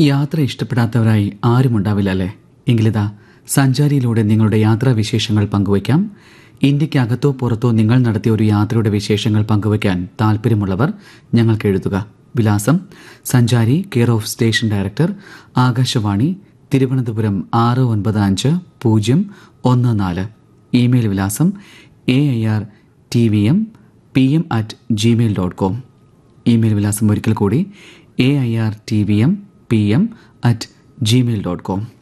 യാത്ര ഇഷ്ടപ്പെടാത്തവരായി ആരുമുണ്ടാവില്ല അല്ലേ എങ്കിലിതാ സഞ്ചാരിയിലൂടെ നിങ്ങളുടെ യാത്രാവിശേഷങ്ങൾ പങ്കുവയ്ക്കാം ഇന്ത്യക്കകത്തോ പുറത്തോ നിങ്ങൾ നടത്തിയ ഒരു യാത്രയുടെ വിശേഷങ്ങൾ പങ്കുവയ്ക്കാൻ താല്പര്യമുള്ളവർ ഞങ്ങൾക്ക് എഴുതുക വിലാസം സഞ്ചാരി care of station director Akashvani Thiruvananthapuram ആറ് ഒൻപത് അഞ്ച് പൂജ്യം ഒന്ന് നാല് ഇമെയിൽ വിലാസം A I R T V M P M at Gmail dot com email വിലാസം ഒരിക്കൽ കൂടി A I R T V M P M at Gmail dot com